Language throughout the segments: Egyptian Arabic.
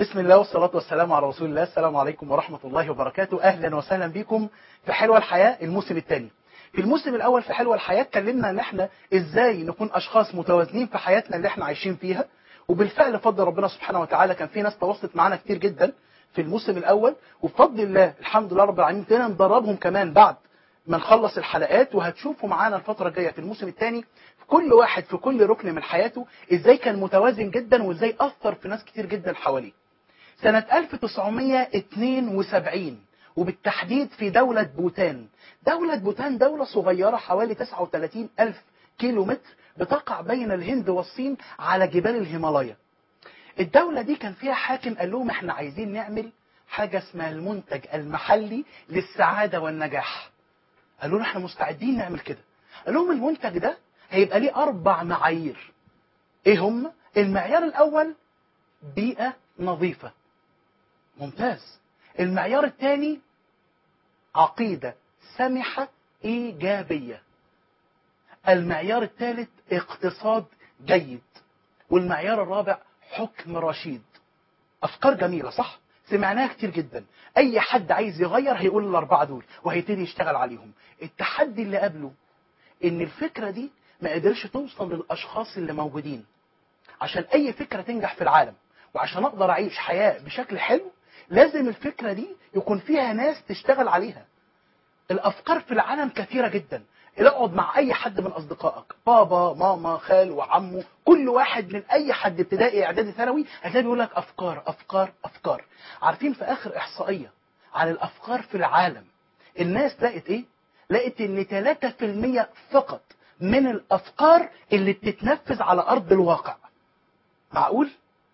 بسم الله والصلاة والسلام على رسول الله السلام عليكم ورحمة الله وبركاته أهلا وسهلا بكم في حلوة الحياة الموسم الثاني في الموسم الأول في حلوة الحياة اتكلمنا ان احنا ازاي نكون أشخاص متوازنين في حياتنا اللي احنا عايشين فيها وبالفعل فضل ربنا سبحانه وتعالى كان في ناس تواصلت معانا كتير جدا في الموسم الأول وبفضل الله الحمد لله رب العالمين ابتدينا ندربهم كمان بعد ما نخلص الحلقات وهتشوفوا معانا الفترة الجاية في الموسم الثاني في كل واحد في كل ركن من حياته ازاي كان متوازن جدا وازاي أثر في ناس كتير جدا حواليه سنة 1972 وبالتحديد في دولة بوتان دولة بوتان دولة صغيرة حوالي 39 ألف كيلو متر بتقع بين الهند والصين على جبال الهيمالايا الدولة دي كان فيها حاكم قال لهم احنا عايزين نعمل حاجة اسمها المنتج المحلي للسعادة والنجاح قالوا له احنا مستعدين نعمل كده قال لهم المنتج ده هيبقى ليه أربع معايير ايه هم المعيار الأول بيئة نظيفة ممتاز المعيار الثاني عقيدة سمحة إيجابية المعيار الثالث اقتصاد جيد والمعيار الرابع حكم رشيد أفكار جميلة صح؟ سمعناها كتير جدا أي حد عايز يغير هيقول الأربعة دول وهيبتدي يشتغل عليهم التحدي اللي قبله إن الفكرة دي ما قدرش توصل للأشخاص اللي موجودين عشان أي فكرة تنجح في العالم وعشان أقدر أعيش حياة بشكل حلو لازم الفكرة دي يكون فيها ناس تشتغل عليها الأفكار في العالم كثيرة جدا اقعد مع أي حد من أصدقائك بابا ماما خال وعمه كل واحد من أي حد ابتدائي إعدادي ثانوي هتلاقي بيقول لك أفكار أفكار أفكار عارفين في آخر إحصائية عن الأفكار في العالم الناس لقت إيه؟ لقت إن 3% فقط من الأفكار اللي بتتنفذ على أرض الواقع معقول؟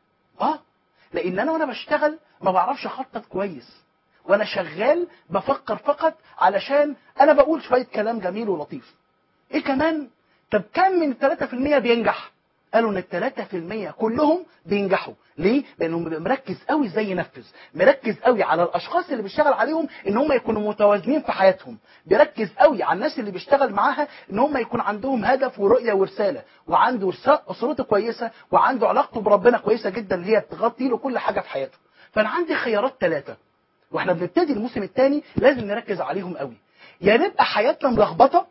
آه لان انا وانا بشتغل ما بعرفش اخطط كويس وانا شغال بفكر فقط علشان انا بقول شويه كلام جميل ولطيف ايه كمان طب كم من ال 3% بينجح قالوا ان ال 3% كلهم بينجحوا ليه لانه بيبقى مركز قوي ازاي ينفذ مركز قوي على الاشخاص اللي بيشتغل عليهم ان هم يكونوا متوازنين في حياتهم بيركز قوي على الناس اللي بيشتغل معاها ان هم يكون عندهم هدف ورؤيه ورساله وعنده اسرته كويسه وعنده علاقته بربنا كويسه جدا اللي هي تغطي له كل حاجه في حياته فانا عندي خيارات ثلاثه واحنا بنبتدي الموسم الثاني لازم نركز عليهم قوي يا نبقى حياتنا ملخبطه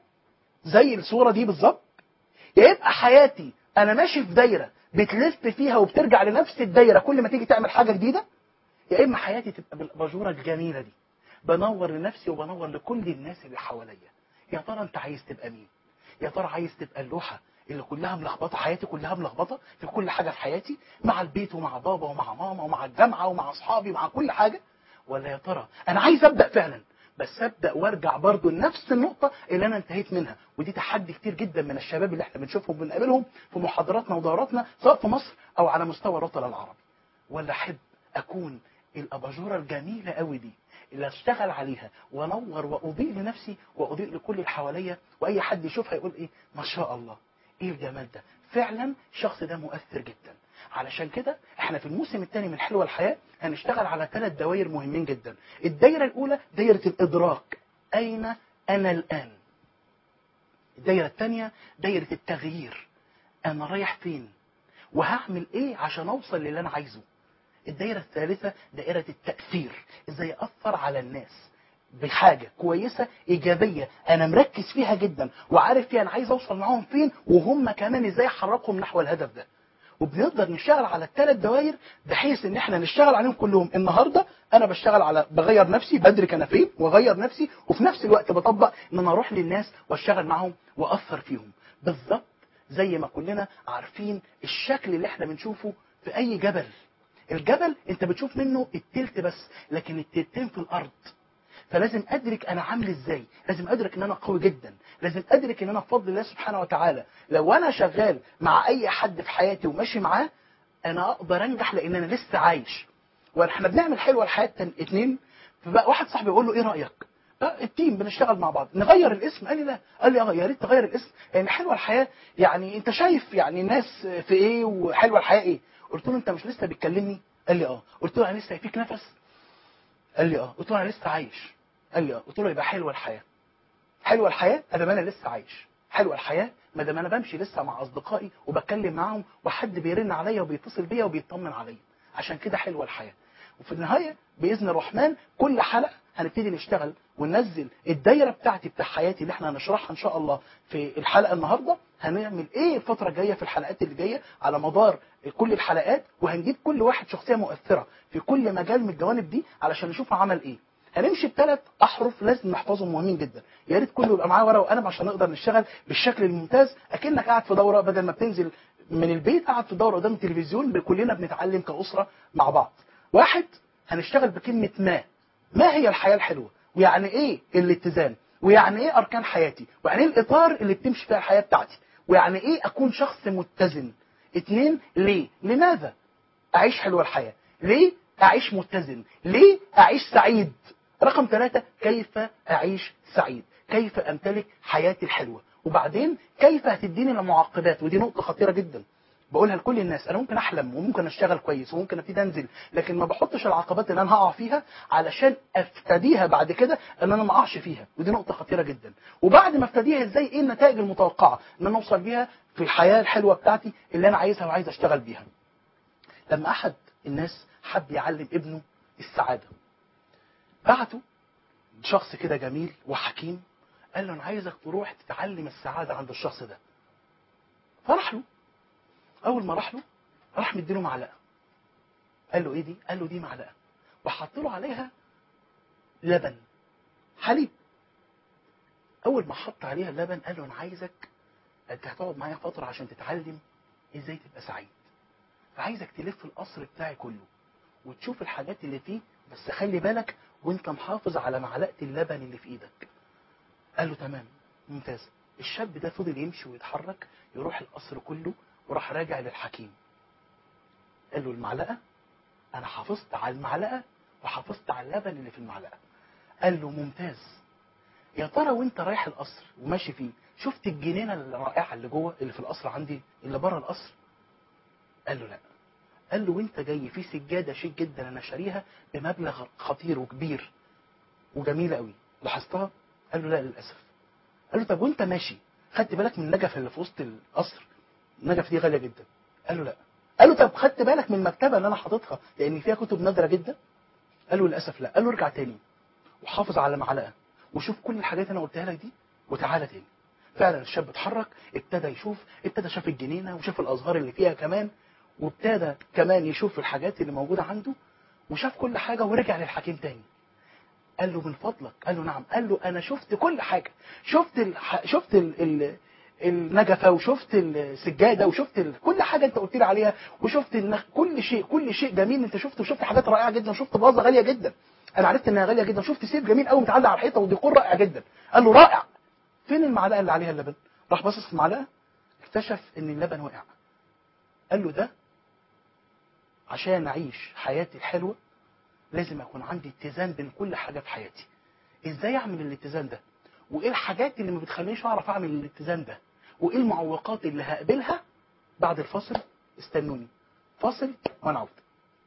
زي الصوره دي بالظبط يا يبقى حياتي انا ماشي في دايره بتلف فيها وبترجع لنفس الدايره كل ما تيجي تعمل حاجه جديده يا اما حياتي تبقى بالاباجوره الجميله دي بنور لنفسي وبنور لكل الناس اللي حواليا يا ترى انت عايز تبقى مين يا ترى عايز تبقى اللوحه اللي كلها ملخبطه حياتي كلها ملخبطه في كل حاجه في حياتي مع البيت ومع بابا ومع ماما ومع الجامعه ومع اصحابي ومع كل حاجه ولا يا ترى انا عايز ابدا فعلا بس ابدا وارجع برضو لنفس النقطه اللي انا انتهيت منها ودي تحدي كتير جدا من الشباب اللي احنا بنشوفهم بنقابلهم في محاضراتنا ودوراتنا سواء في مصر او على مستوى الوطن العربي ولا احب اكون الاباجوره الجميله قوي دي اللي اشتغل عليها وانور واضيء لنفسي واضيء لكل اللي حواليا واي حد يشوفها يقول ايه ما شاء الله ايه الجمال ده فعلا الشخص ده مؤثر جدا علشان كده احنا في الموسم الثاني من حلوة الحياة هنشتغل على ثلاث دوائر مهمين جدا الدايرة الأولى دايرة الإدراك أين أنا الآن الدايرة الثانية دايرة التغيير أنا رايح فين وهعمل إيه عشان أوصل للي أنا عايزه الدايرة الثالثة دائرة التأثير إزاي أثر على الناس بحاجة كويسة إيجابية أنا مركز فيها جدا وعارف فيها أنا عايز أوصل معاهم فين وهم كمان إزاي أحركهم نحو الهدف ده وبنقدر نشتغل على الثلاث دوائر بحيث ان احنا نشتغل عليهم كلهم النهارده انا بشتغل على بغير نفسي بدرك انا فين واغير نفسي وفي نفس الوقت بطبق ان انا اروح للناس واشتغل معاهم واثر فيهم بالظبط زي ما كلنا عارفين الشكل اللي احنا بنشوفه في اي جبل الجبل انت بتشوف منه التلت بس لكن التلتين في الارض فلازم ادرك انا عامل ازاي لازم ادرك ان انا قوي جدا لازم ادرك ان انا بفضل الله سبحانه وتعالى لو انا شغال مع اي حد في حياتي وماشي معاه انا اقدر انجح لان انا لسه عايش واحنا بنعمل حلوه الحياه اتنين فبقى واحد صاحبي يقول له ايه رايك آه التيم بنشتغل مع بعض نغير الاسم قال لي لا قال لي اه يا ريت تغير الاسم يعني حلوه الحياه يعني انت شايف يعني الناس في ايه وحلوه الحياه ايه قلت له انت مش لسه بتكلمني قال لي اه قلت له انا لسه فيك نفس قال لي اه قلت له انا لسه عايش قال لي اه قلت له يبقى حلوه الحياه حلوه الحياه ادام انا لسه عايش حلوه الحياه ما دام انا بمشي لسه مع اصدقائي وبتكلم معاهم وحد بيرن عليا وبيتصل بيا وبيطمن عليا عشان كده حلوه الحياه وفي النهايه باذن الرحمن كل حلقه هنبتدي نشتغل وننزل الدايره بتاعتي بتاع حياتي اللي احنا هنشرحها ان شاء الله في الحلقه النهارده هنعمل ايه الفتره الجايه في الحلقات اللي جايه على مدار كل الحلقات وهنجيب كل واحد شخصيه مؤثره في كل مجال من الجوانب دي علشان نشوف عمل ايه هنمشي بثلاث احرف لازم نحفظهم مهمين جدا يا ريت كله يبقى معاه ورقه وقلم عشان نقدر نشتغل بالشكل الممتاز اكنك قاعد في دوره بدل ما بتنزل من البيت قاعد في دوره قدام التلفزيون كلنا بنتعلم كاسره مع بعض واحد هنشتغل بكلمه ما ما هي الحياه الحلوه ويعني ايه الاتزان ويعني ايه اركان حياتي ويعني ايه الاطار اللي بتمشي فيها الحياه بتاعتي ويعني ايه اكون شخص متزن اتنين ليه لماذا اعيش حلوه الحياه ليه اعيش متزن ليه اعيش سعيد رقم ثلاثة كيف أعيش سعيد كيف أمتلك حياتي الحلوة وبعدين كيف هتديني المعقبات ودي نقطة خطيرة جدا بقولها لكل الناس انا ممكن احلم وممكن اشتغل كويس وممكن ابتدي انزل لكن ما بحطش العقبات اللي انا هقع فيها علشان افتديها بعد كده ان انا ما اقعش فيها ودي نقطه خطيره جدا وبعد ما افتديها ازاي ايه النتائج المتوقعه ان انا اوصل بيها في الحياه الحلوه بتاعتي اللي انا عايزها وعايز اشتغل بيها لما احد الناس حب يعلم ابنه السعاده بعته شخص كده جميل وحكيم قال له انا عايزك تروح تتعلم السعاده عند الشخص ده فراح له اول ما راح له راح مديله معلقه قال له ايه دي قال له دي معلقه وحط له عليها لبن حليب اول ما حط عليها اللبن قال له انا عايزك انت هتقعد معايا فتره عشان تتعلم ازاي تبقى سعيد فعايزك تلف القصر بتاعي كله وتشوف الحاجات اللي فيه بس خلي بالك وانت محافظ على معلقه اللبن اللي في ايدك قال له تمام ممتاز الشاب ده فضل يمشي ويتحرك يروح القصر كله وراح راجع للحكيم قال له المعلقه انا حافظت على المعلقه وحافظت على اللبن اللي في المعلقه قال له ممتاز يا ترى وانت رايح القصر وماشي فيه شفت الجنينه الرائعه اللي جوه اللي في القصر عندي اللي بره القصر قال له لا قال له وانت جاي في سجاده شيك جدا انا شاريها بمبلغ خطير وكبير وجميله قوي لاحظتها قال له لا للاسف قال له طب وانت ماشي خدت بالك من النجف اللي في وسط القصر النجف دي غاليه جدا قال له لا قال له طب خدت بالك من المكتبه اللي انا حاططها لان فيها كتب نادره جدا قال له للاسف لا قال له ارجع تاني وحافظ على معلقه وشوف كل الحاجات اللي انا قلتها لك دي وتعالى تاني فعلا الشاب اتحرك ابتدى يشوف ابتدى شاف الجنينه وشاف الازهار اللي فيها كمان وابتدى كمان يشوف الحاجات اللي موجوده عنده وشاف كل حاجه ورجع للحكيم تاني قال له من فضلك قال له نعم قال له انا شفت كل حاجه شفت الح... شفت ال... ال... النجفه وشفت السجاده وشفت ال... كل حاجه انت قلت لي عليها وشفت النخ... كل شيء كل شيء جميل انت شفته وشفت حاجات رائعه جدا وشفت باظه غاليه جدا انا عرفت انها غاليه جدا شفت سيف جميل قوي متعلق على الحيطه وديكور رائع جدا قال له رائع فين المعلقه اللي عليها اللبن راح باصص في المعلقه اكتشف ان اللبن وقع قال له ده عشان اعيش حياتي الحلوه لازم اكون عندي اتزان بين كل حاجه في حياتي ازاي اعمل الاتزان ده وايه الحاجات اللي ما بتخلينيش اعرف اعمل الاتزان ده وايه المعوقات اللي هقابلها بعد الفاصل استنوني فاصل وانا عود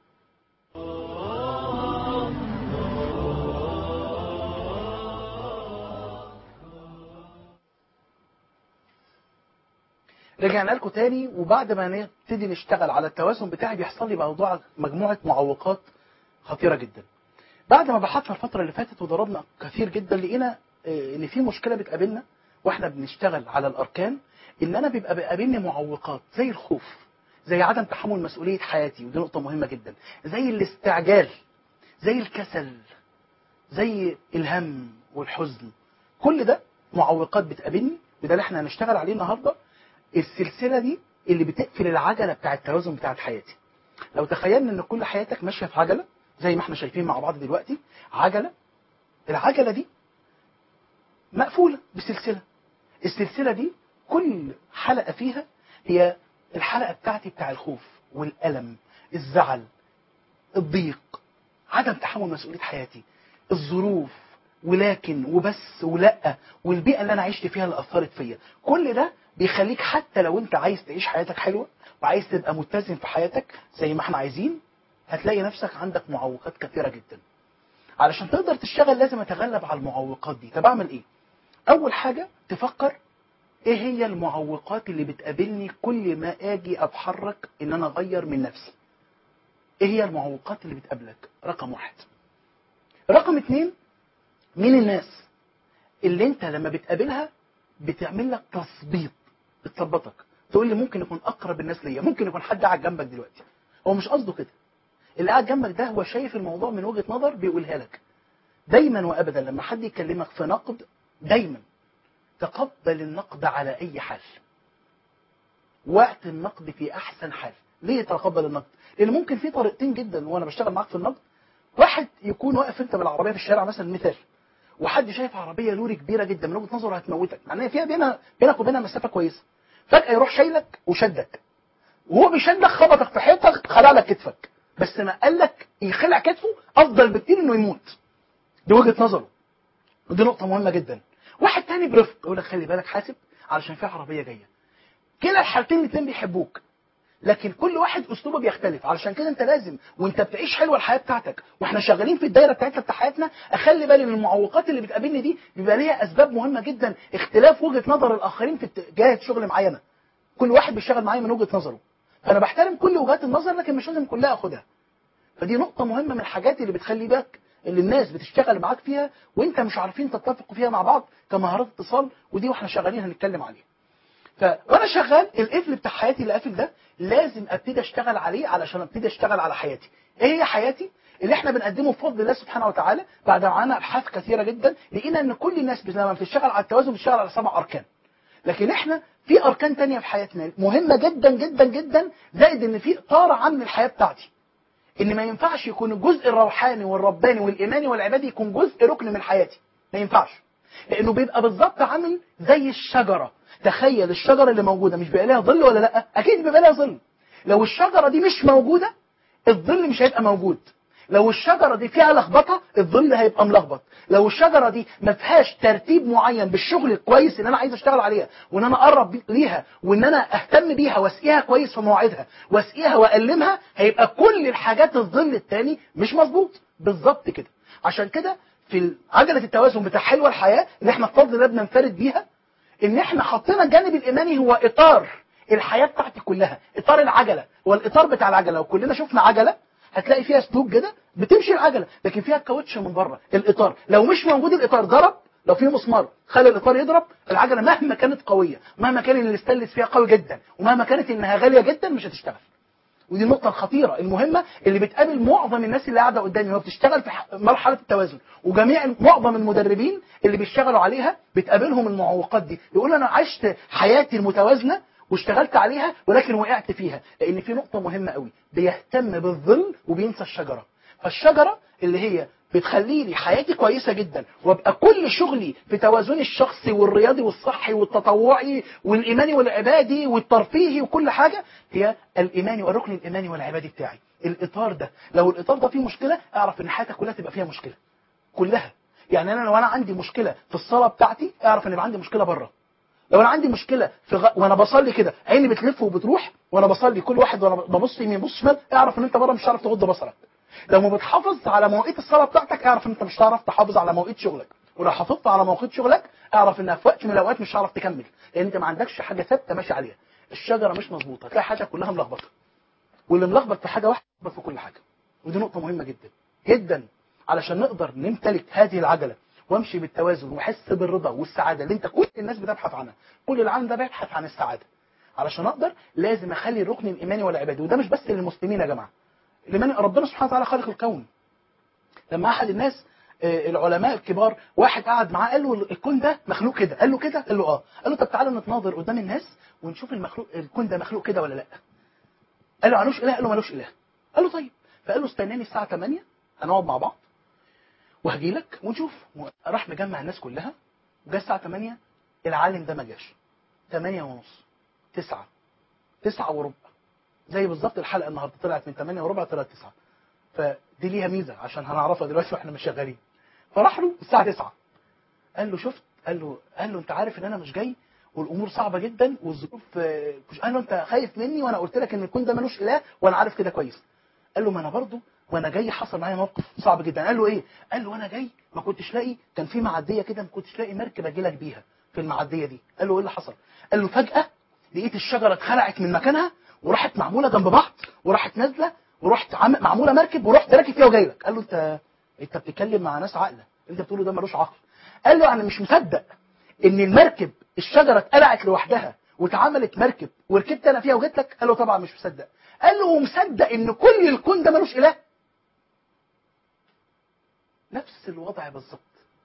رجعنا لكم تاني وبعد ما نبتدي نشتغل على التوازن بتاعي بيحصل لي موضوع مجموعه معوقات خطيره جدا بعد ما بحثنا الفتره اللي فاتت وضربنا كثير جدا لقينا ان في مشكله بتقابلنا واحنا بنشتغل على الاركان ان انا بيبقى بيقابلني معوقات زي الخوف زي عدم تحمل مسؤوليه حياتي ودي نقطه مهمه جدا زي الاستعجال زي الكسل زي الهم والحزن كل ده معوقات بتقابلني وده اللي احنا هنشتغل عليه النهارده السلسله دي اللي بتقفل العجله بتاع التوازن بتاعت حياتي لو تخيلنا ان كل حياتك ماشيه في عجله زي ما احنا شايفين مع بعض دلوقتي عجله العجله دي مقفوله بسلسله السلسله دي كل حلقه فيها هي الحلقه بتاعتي بتاع الخوف والالم الزعل الضيق عدم تحمل مسؤوليه حياتي الظروف ولكن وبس ولا والبيئه اللي انا عشت فيها اللي اثرت فيا كل ده بيخليك حتى لو انت عايز تعيش حياتك حلوه وعايز تبقى متزن في حياتك زي ما احنا عايزين هتلاقي نفسك عندك معوقات كثيره جدا علشان تقدر تشتغل لازم اتغلب على المعوقات دي طب اعمل ايه اول حاجه تفكر ايه هي المعوقات اللي بتقابلني كل ما اجي اتحرك ان انا اغير من نفسي ايه هي المعوقات اللي بتقابلك رقم واحد رقم اتنين مين الناس اللي انت لما بتقابلها بتعمل لك تثبيط بتثبطك تقول لي ممكن يكون اقرب الناس ليا ممكن يكون حد قاعد جنبك دلوقتي هو مش قصده كده اللي قاعد جنبك ده هو شايف الموضوع من وجهة نظر بيقولها لك دايما وابدا لما حد يكلمك في نقد دايما تقبل النقد على اي حال وقت النقد في احسن حال ليه تقبل النقد لان ممكن في طريقتين جدا وانا بشتغل معاك في النقد واحد يكون واقف انت بالعربيه في الشارع مثلا مثال وحد شايف عربيه لوري كبيره جدا من وجهه نظره هتموتك معناها فيها بينها بينك وبينها مسافه كويسه فجاه يروح شايلك وشدك وهو بيشدك خبطك في حيطه خلع لك كتفك بس ما قال لك يخلع كتفه افضل بكتير انه يموت دي وجهه نظره ودي نقطه مهمه جدا واحد تاني برفق يقول لك خلي بالك حاسب علشان في عربيه جايه كلا الحالتين الاثنين بيحبوك لكن كل واحد اسلوبه بيختلف علشان كده انت لازم وانت بتعيش حلوه الحياه بتاعتك واحنا شغالين في الدايره بتاعتنا بتاع حياتنا اخلي بالي من المعوقات اللي بتقابلني دي بيبقى ليها اسباب مهمه جدا اختلاف وجهه نظر الاخرين في اتجاه شغل معينه كل واحد بيشتغل معايا من وجهه نظره فانا بحترم كل وجهات النظر لكن مش لازم كلها اخدها فدي نقطه مهمه من الحاجات اللي بتخلي بالك اللي الناس بتشتغل معاك فيها وانت مش عارفين تتفقوا فيها مع بعض كمهارات اتصال ودي واحنا شغالين هنتكلم عليها ف وانا شغال القفل بتاع حياتي اللي قافل ده لازم ابتدي اشتغل عليه علشان ابتدي اشتغل على حياتي ايه هي حياتي اللي احنا بنقدمه بفضل الله سبحانه وتعالى بعد ما عملنا ابحاث كثيره جدا لقينا ان كل الناس لما بتشتغل على التوازن بتشتغل على سبع اركان لكن احنا في اركان تانية في حياتنا مهمه جدا جدا جدا زائد ان في اطار عام للحياه بتاعتي ان ما ينفعش يكون الجزء الروحاني والرباني والايماني والعبادي يكون جزء ركن من حياتي ما ينفعش لانه بيبقى بالظبط عامل زي الشجره تخيل الشجره اللي موجوده مش بيبقى لها ظل ولا لا اكيد بيبقى لها ظل لو الشجره دي مش موجوده الظل مش هيبقى موجود لو الشجرة دي فيها لخبطة الظل هيبقى ملخبط لو الشجرة دي ما فيهاش ترتيب معين بالشغل الكويس اللي انا عايز اشتغل عليها وان انا اقرب ليها وان انا اهتم بيها واسقيها كويس في مواعيدها واسقيها والمها هيبقى كل الحاجات الظل التاني مش مظبوط بالظبط كده عشان كده في عجلة التوازن بتاع حلوة الحياة اللي احنا بفضل الله بننفرد بيها ان احنا حطينا الجانب الايماني هو اطار الحياة بتاعتي كلها اطار العجلة هو الاطار بتاع العجلة لو كلنا شفنا عجلة هتلاقي فيها سلوك كده بتمشي العجله لكن فيها الكاوتش من بره الاطار لو مش موجود الاطار ضرب لو في مسمار خلى الاطار يضرب العجله مهما كانت قويه مهما كان الاستانلس فيها قوي جدا ومهما كانت انها غاليه جدا مش هتشتغل ودي النقطة الخطيرة المهمة اللي بتقابل معظم الناس اللي قاعدة قدامي وهي بتشتغل في مرحلة التوازن وجميع معظم المدربين اللي بيشتغلوا عليها بتقابلهم المعوقات دي يقول أنا عشت حياتي المتوازنة واشتغلت عليها ولكن وقعت فيها لان في نقطه مهمه قوي بيهتم بالظل وبينسى الشجره فالشجره اللي هي بتخلي لي حياتي كويسه جدا وابقى كل شغلي في توازني الشخصي والرياضي والصحي والتطوعي والايماني والعبادي والترفيهي وكل حاجه هي الايماني والركن الايماني والعبادي بتاعي الاطار ده لو الاطار ده فيه مشكله اعرف ان حياتك كلها تبقى فيها مشكله كلها يعني انا لو انا عندي مشكله في الصلاه بتاعتي اعرف ان يبقى عندي مشكله بره لو انا عندي مشكله في غ... وانا بصلي كده عيني بتلف وبتروح وانا بصلي كل واحد وانا ببص يمين بص شمال اعرف ان انت بره مش هتعرف تغض بصرك لو ما بتحافظ على مواقيت الصلاه بتاعتك اعرف ان انت مش هتعرف تحافظ على مواقيت شغلك ولو حافظت على مواقيت شغلك اعرف انها في وقت من الاوقات مش هتعرف تكمل لان انت ما عندكش حاجه ثابته ماشي عليها الشجره مش مظبوطه هتلاقي حاجه كلها ملخبطه واللي ملخبط في حاجه واحده ملخبط في كل حاجه ودي نقطه مهمه جدا جدا علشان نقدر نمتلك هذه العجله وامشي بالتوازن واحس بالرضا والسعاده اللي انت كل الناس بتبحث عنها كل العالم ده بيبحث عن السعاده علشان اقدر لازم اخلي الركن الايماني والعبادي وده مش بس للمسلمين يا جماعه الايمان ربنا سبحانه وتعالى خالق الكون لما احد الناس العلماء الكبار واحد قعد معاه قال له الكون ده مخلوق كده قال له كده قال له اه قال له طب تعالى نتناظر قدام الناس ونشوف المخلوق الكون ده مخلوق كده ولا لا قال له ملوش اله قال له ملوش اله قال له طيب فقال له استناني الساعه 8 هنقعد مع بعض وهجي لك ونشوف راح مجمع الناس كلها وجا الساعه 8 العالم ده ما جاش 8 ونص 9 9 وربع زي بالظبط الحلقه النهارده طلعت من 8 وربع طلعت 9 فدي ليها ميزه عشان هنعرفها دلوقتي واحنا مش شغالين فراح له الساعه 9 قال له شفت قال له قال له انت عارف ان انا مش جاي والامور صعبه جدا والظروف قال له انت خايف مني وانا قلت لك ان الكون ده ملوش اله وانا عارف كده كويس قال له ما انا برضه وانا جاي حصل معايا موقف صعب جدا قال له ايه قال له وانا جاي ما كنتش لاقي كان في معديه كده ما كنتش لاقي مركب اجي لك بيها في المعديه دي قال له ايه اللي حصل قال له فجاه لقيت الشجره اتخلعت من مكانها وراحت معموله جنب بعض وراحت نازله ورحت عم... معموله مركب ورحت راكب فيها وجاي لك قال له انت انت بتتكلم مع ناس عاقله انت بتقوله ده ملوش عقل قال له انا مش مصدق ان المركب الشجره اتقلعت لوحدها واتعملت مركب وركبت انا فيها وجيت لك قال له طبعا مش مصدق قال له ومصدق ان كل الكون ده ملوش اله نفس الوضع بالظبط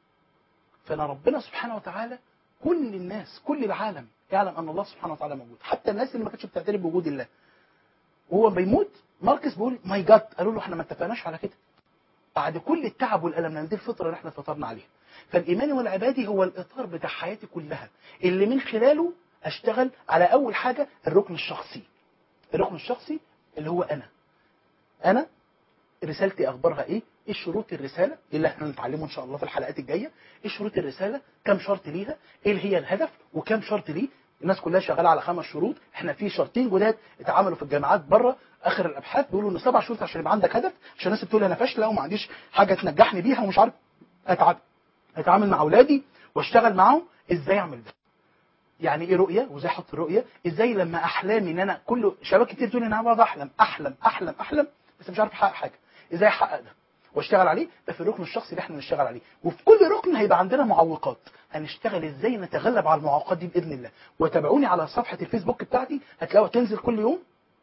فانا ربنا سبحانه وتعالى كل الناس كل العالم يعلم ان الله سبحانه وتعالى موجود حتى الناس اللي ما كانتش بتعترف بوجود الله وهو بيموت ماركس بيقول ماي جاد قالوا له احنا ما اتفقناش على كده بعد كل التعب والالم لان دي الفطره اللي احنا فطرنا عليها فالايمان والعبادي هو الاطار بتاع حياتي كلها اللي من خلاله اشتغل على اول حاجه الركن الشخصي الركن الشخصي اللي هو انا انا رسالتي اخبارها ايه ايه شروط الرساله اللي احنا هنتعلمه ان شاء الله في الحلقات الجايه ايه شروط الرساله كم شرط ليها ايه هي الهدف وكم شرط ليه الناس كلها شغاله على خمس شروط احنا في شرطين جداد اتعملوا في الجامعات بره اخر الابحاث بيقولوا ان سبع شروط عشان يبقى عندك هدف عشان الناس بتقول انا فاشله وما عنديش حاجه تنجحني بيها ومش عارف اتعب اتعامل مع اولادي واشتغل معاهم ازاي اعمل ده يعني ايه رؤيه وازاي احط رؤيه ازاي لما احلامي ان انا كله شباب كتير تقول انا بقعد احلم احلم احلم احلم بس مش عارف احقق حاجه ازاي احقق ده واشتغل عليه ده في الركن الشخصي اللي احنا نشتغل عليه وفي كل ركن هيبقى عندنا معوقات هنشتغل ازاي نتغلب على المعوقات دي باذن الله وتابعوني على صفحه الفيسبوك بتاعتي هتلاقوها تنزل كل يوم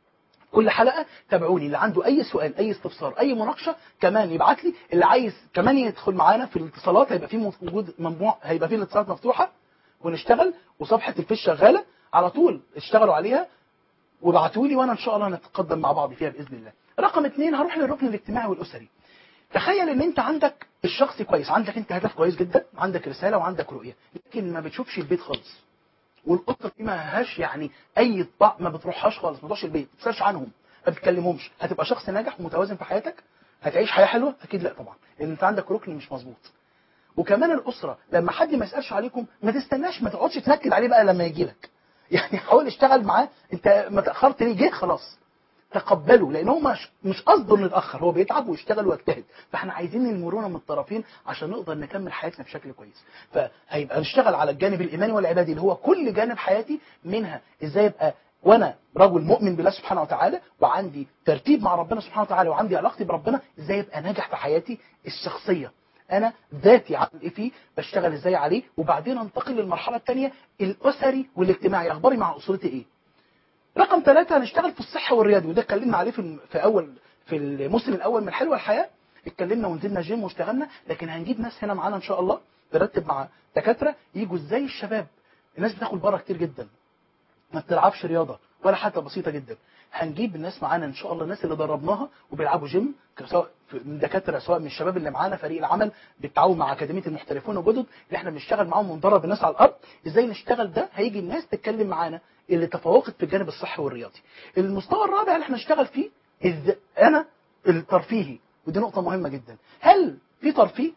كل حلقه تابعوني اللي عنده اي سؤال اي استفسار اي مناقشه كمان يبعت لي اللي عايز كمان يدخل معانا في الاتصالات هيبقى في وجود ممنوع هيبقى في الاتصالات مفتوحه ونشتغل وصفحه الفيس شغاله على طول اشتغلوا عليها وابعتوا لي وانا ان شاء الله نتقدم مع بعض فيها باذن الله رقم اثنين هروح للركن الاجتماعي والاسري تخيل ان انت عندك الشخص كويس عندك انت هدف كويس جدا عندك رساله وعندك رؤيه لكن ما بتشوفش البيت خالص والاسره دي ما لهاش يعني اي طبع ما بتروحهاش خالص ما بتروحش البيت ما بتسالش عنهم ما بتكلمهمش هتبقى شخص ناجح ومتوازن في حياتك هتعيش حياه حلوه اكيد لا طبعا لان انت عندك ركن مش مظبوط وكمان الاسره لما حد ما يسالش عليكم ما تستناش ما تقعدش تنكد عليه بقى لما يجي لك يعني حاول اشتغل معاه انت ما تاخرت ليه جه خلاص تقبله لان هو مش مش قصده انه يتاخر هو بيتعب ويشتغل ويجتهد فاحنا عايزين المرونه من الطرفين عشان نقدر نكمل حياتنا بشكل كويس فهيبقى نشتغل على الجانب الايماني والعبادي اللي هو كل جانب حياتي منها ازاي ابقى وانا رجل مؤمن بالله سبحانه وتعالى وعندي ترتيب مع ربنا سبحانه وتعالى وعندي علاقتي بربنا ازاي ابقى ناجح في حياتي الشخصيه انا ذاتي عامل ايه فيه بشتغل ازاي عليه وبعدين انتقل للمرحله الثانيه الاسري والاجتماعي اخباري مع اسرتي ايه رقم ثلاثة هنشتغل في الصحة والرياضة وده اتكلمنا عليه في في أول في الموسم الأول من حلوة الحياة اتكلمنا ونزلنا جيم واشتغلنا لكن هنجيب ناس هنا معانا إن شاء الله نرتب مع دكاترة يجوا ازاي الشباب الناس بتاكل بره كتير جدا ما بتلعبش رياضة ولا حتى بسيطة جدا هنجيب الناس معانا ان شاء الله الناس اللي دربناها وبيلعبوا جيم سواء من دكاتره سواء من الشباب اللي معانا فريق العمل بالتعاون مع اكاديميه المحترفون الجدد اللي احنا بنشتغل معاهم وندرب الناس على الارض ازاي نشتغل ده هيجي الناس تتكلم معانا اللي تفوقت في الجانب الصحي والرياضي المستوى الرابع اللي احنا نشتغل فيه إز انا الترفيهي ودي نقطه مهمه جدا هل في ترفيه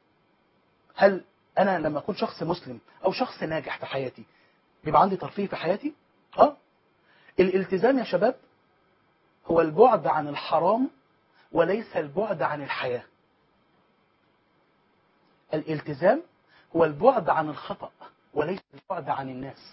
هل انا لما اكون شخص مسلم او شخص ناجح في حياتي بيبقى عندي ترفيه في حياتي اه الالتزام يا شباب هو البعد عن الحرام وليس البعد عن الحياة الالتزام هو البعد عن الخطأ وليس البعد عن الناس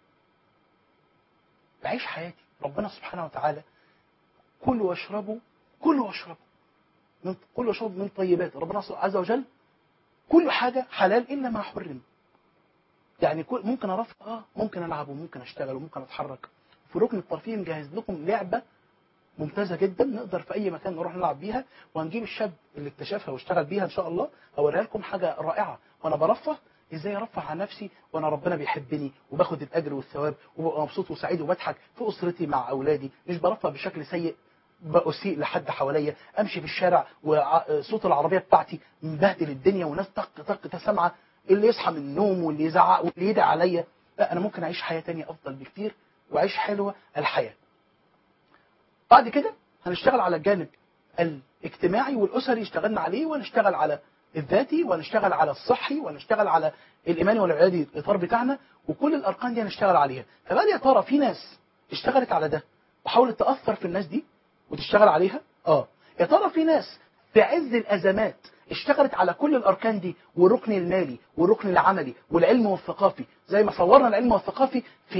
بعيش حياتي ربنا سبحانه وتعالى كلوا واشربوا كلوا واشربوا من كلوا واشربوا من طيبات ربنا عز وجل كل حاجة حلال إلا ما حرم يعني كل ممكن أرفع آه ممكن ألعب وممكن أشتغل وممكن أتحرك في ركن الترفيه مجهز لكم لعبة ممتازه جدا نقدر في اي مكان نروح نلعب بيها وهنجيب الشاب اللي اكتشفها واشتغل بيها ان شاء الله اوريها لكم حاجه رائعه وانا برفه ازاي ارفه عن نفسي وانا ربنا بيحبني وباخد الاجر والثواب وببقى مبسوط وسعيد وبضحك في اسرتي مع اولادي مش برفه بشكل سيء بأسيء لحد حواليا امشي في الشارع وصوت العربيه بتاعتي مبهدل الدنيا وناس طق طق سامعه اللي يصحى من النوم واللي يزعق واللي يدعي عليا لا انا ممكن اعيش حياه تانية افضل بكتير واعيش حلوه الحياه بعد كده هنشتغل على الجانب الاجتماعي والاسري اشتغلنا عليه ونشتغل على الذاتي ونشتغل على الصحي ونشتغل على الايماني والعبادي الاطار بتاعنا وكل الاركان دي هنشتغل عليها فبقى يا ترى في ناس اشتغلت على ده وحاولت تاثر في الناس دي وتشتغل عليها اه يا ترى في ناس في عز الازمات اشتغلت على كل الاركان دي والركن المالي والركن العملي والعلم والثقافي زي ما صورنا العلم والثقافي في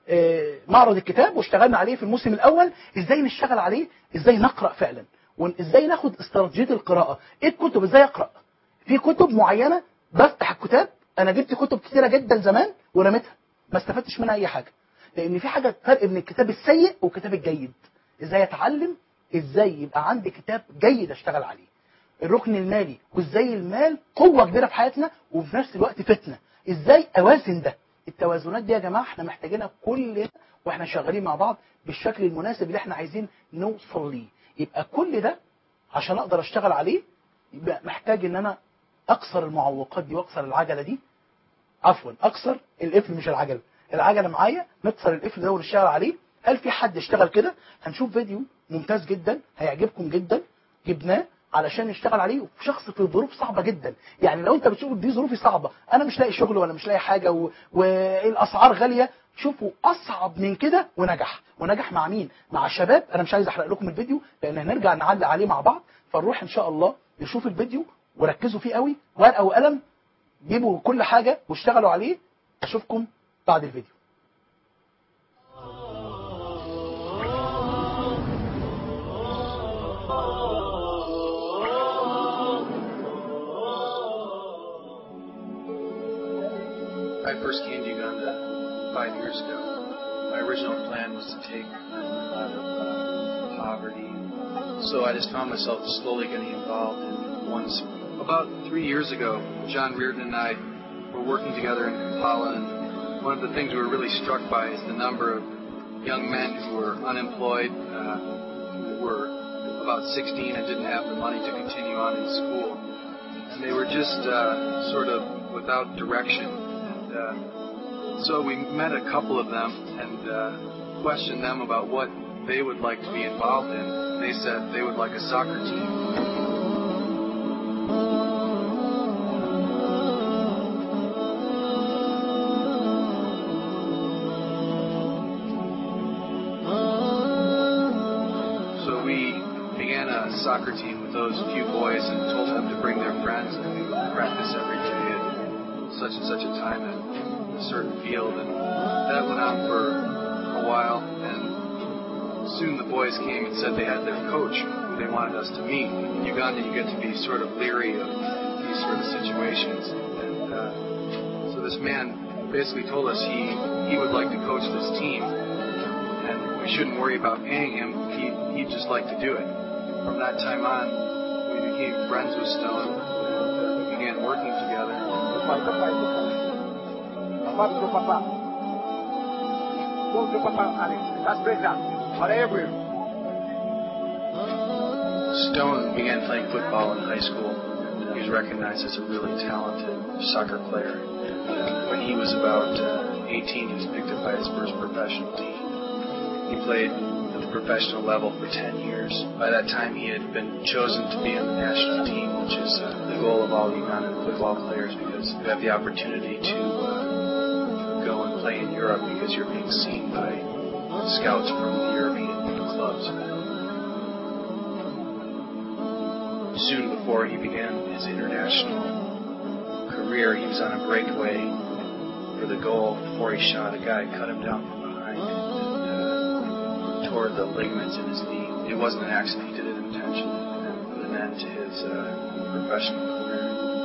آه، معرض الكتاب واشتغلنا عليه في الموسم الاول ازاي نشتغل عليه ازاي نقرا فعلا وازاي ناخد استراتيجيه القراءه ايه الكتب ازاي اقرا في كتب معينه بفتح الكتاب انا جبت كتب كتيره جدا زمان ورميتها ما استفدتش منها اي حاجه لان في حاجه فرق بين الكتاب السيء والكتاب الجيد ازاي اتعلم ازاي يبقى عندي كتاب جيد اشتغل عليه الركن المالي وازاي المال قوه كبيره في حياتنا وفي نفس الوقت فتنه ازاي اوازن ده التوازنات دي يا جماعه احنا محتاجينها كلنا واحنا شغالين مع بعض بالشكل المناسب اللي احنا عايزين نوصل ليه يبقى كل ده عشان اقدر اشتغل عليه يبقى محتاج ان انا اكسر المعوقات دي واكسر العجله دي عفوا اكسر القفل مش العجله العجله معايا نكسر القفل ده ونشتغل عليه هل في حد اشتغل كده هنشوف فيديو ممتاز جدا هيعجبكم جدا جبناه علشان نشتغل عليه وفي شخص في ظروف صعبه جدا يعني لو انت بتشوف دي ظروفي صعبه انا مش لاقي شغل ولا مش لاقي حاجه و... والاسعار غاليه شوفوا اصعب من كده ونجح ونجح مع مين مع شباب انا مش عايز احرق لكم الفيديو لان هنرجع نعلق عليه مع بعض فنروح ان شاء الله نشوف الفيديو وركزوا فيه قوي ورقه وقلم جيبوا كل حاجه واشتغلوا عليه اشوفكم بعد الفيديو I first came to Uganda five years ago. My original plan was to take them out of uh, poverty. So I just found myself slowly getting involved in ones. About three years ago, John Reardon and I were working together in Kampala, and one of the things we were really struck by is the number of young men who were unemployed, uh, who were about 16 and didn't have the money to continue on in school. And they were just uh, sort of without direction. And, uh, so we met a couple of them and uh, questioned them about what they would like to be involved in. They said they would like a soccer team. So we began a soccer team with those few boys and told them to bring their friends and we would practice every day at such and such a time at a certain field and that went on for a while and soon the boys came and said they had their coach who they wanted us to meet. In Uganda you get to be sort of leery of these sort of situations and uh, so this man basically told us he, he would like to coach this team and we shouldn't worry about paying him. He, he'd just like to do it. From that time on, we became friends with Stone and uh, began working together. Stone began playing football in high school. He was recognized as a really talented soccer player. And uh, when he was about uh, 18, he was picked up by his first professional team. He played at the professional level for 10 years. By that time, he had been chosen to be on the national team, which is uh, the goal of all Ugandan football players because you have the opportunity to uh, go and play in Europe because you're being seen by scouts from the European clubs. Soon before he began his international career, he was on a breakaway for the goal before he shot. A guy cut him down from behind and uh, tore the ligaments in his knee. It wasn't an accident; he did it intentionally, and put an end to his uh, professional career.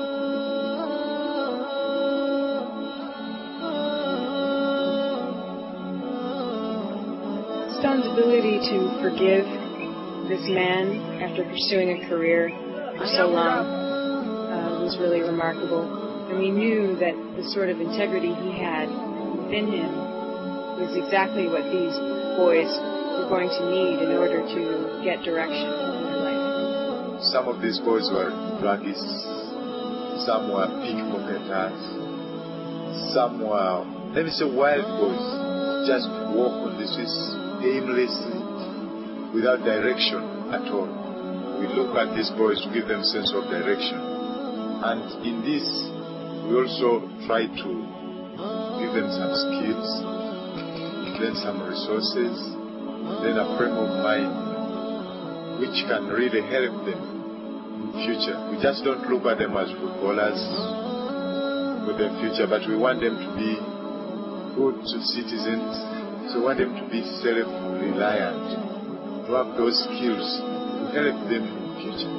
Stone's ability to forgive this man after pursuing a career for so long uh, was really remarkable. And we knew that the sort of integrity he had within him was exactly what these boys were going to need in order to get direction in their life. Some of these boys were druggists, some were pickpocketers, some were, let me say, wild boys, just walk on the streets aimlessly, without direction at all. We look at these boys to give them sense of direction. And in this, we also try to give them some skills, then some resources, then a frame of mind which can really help them in future. We just don't look at them as footballers with their future, but we want them to be good citizens, So I want them to be self-reliant, to have those skills to help them in the future.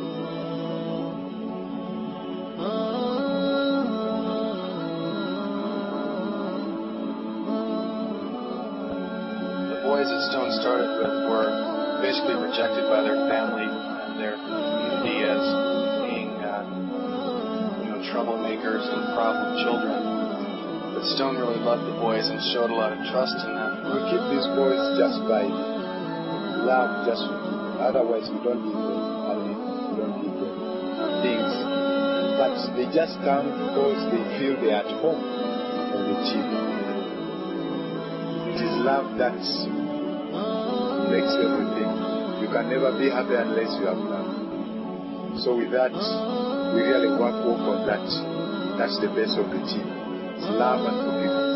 The boys that Stone started with were basically rejected by their family and their community as being, uh, you know, troublemakers and problem children. But Stone really loved the boys and showed a lot of trust in them. We keep these boys just by love, just otherwise we don't give them money, we don't give them things. But they just come because they feel they're at home on the team. It is love that makes everything. You can never be happy unless you have love. So with that, we really work, work on that. That's the base of the team. It's love and forgiveness.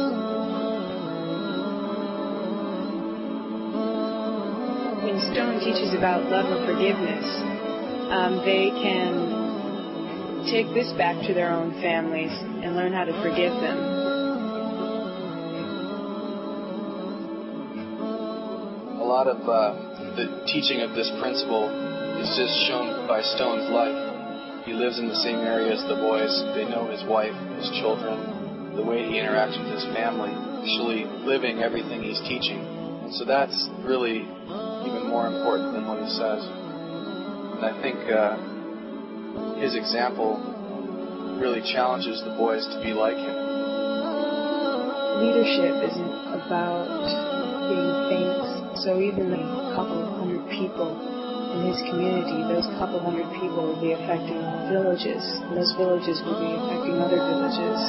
When Stone teaches about love and forgiveness, um, they can take this back to their own families and learn how to forgive them. A lot of uh, the teaching of this principle is just shown by Stone's life. He lives in the same area as the boys. They know his wife, his children, the way he interacts with his family, actually living everything he's teaching. And so that's really even more important than what he says. And I think uh, his example really challenges the boys to be like him. Leadership isn't about being famous. So even the couple hundred people in his community, those couple hundred people will be affecting villages, and those villages will be affecting other villages.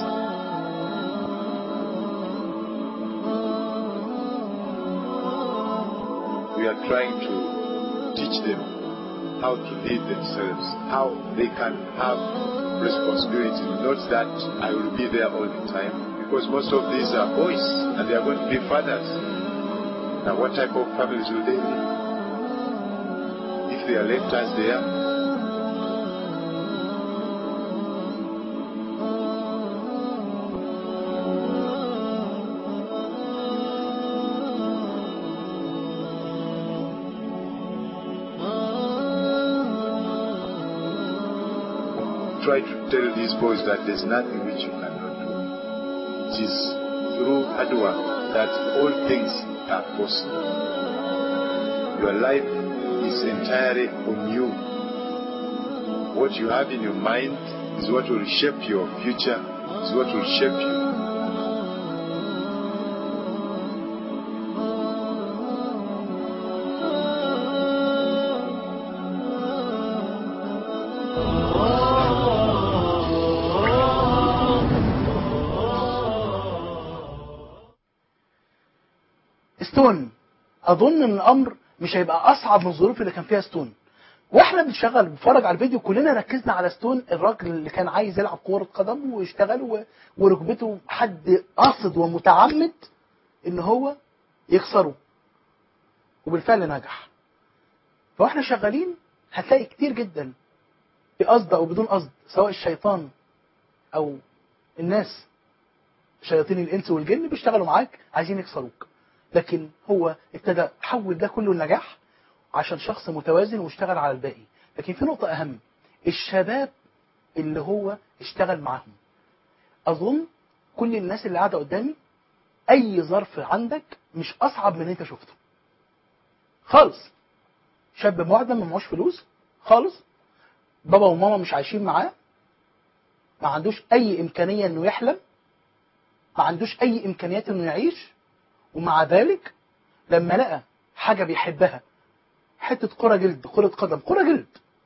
we are trying to teach them how to lead themselves, how they can have responsibility. Not that I will be there all the time, because most of these are boys and they are going to be fathers. Now, what type of families will they be? If they are left as they are, try to tell these boys that there's nothing which you cannot do. It is through hard work that all things are possible. Your life is entirely on you. What you have in your mind is what will shape your future, is what will shape you. ستون اظن ان الامر مش هيبقى اصعب من الظروف اللي كان فيها ستون واحنا بنشتغل بنتفرج على الفيديو كلنا ركزنا على ستون الراجل اللي كان عايز يلعب كوره قدم ويشتغل و- وركبته حد قاصد ومتعمد ان هو يكسره وبالفعل نجح فاحنا شغالين هتلاقي كتير جدا بقصد او بدون قصد سواء الشيطان او الناس شياطين الانس والجن بيشتغلوا معاك عايزين يكسروك لكن هو ابتدى حول ده كله لنجاح عشان شخص متوازن واشتغل على الباقي لكن في نقطة أهم الشباب اللي هو اشتغل معاهم أظن كل الناس اللي قاعدة قدامي أي ظرف عندك مش أصعب من اللي أنت شفته خالص شاب معدم ما معهوش فلوس خالص بابا وماما مش عايشين معاه ما عندوش أي إمكانية إنه يحلم ما عندوش أي إمكانيات إنه يعيش ومع ذلك لما لقى حاجة بيحبها حتة كرة جلد كرة قدم كرة جلد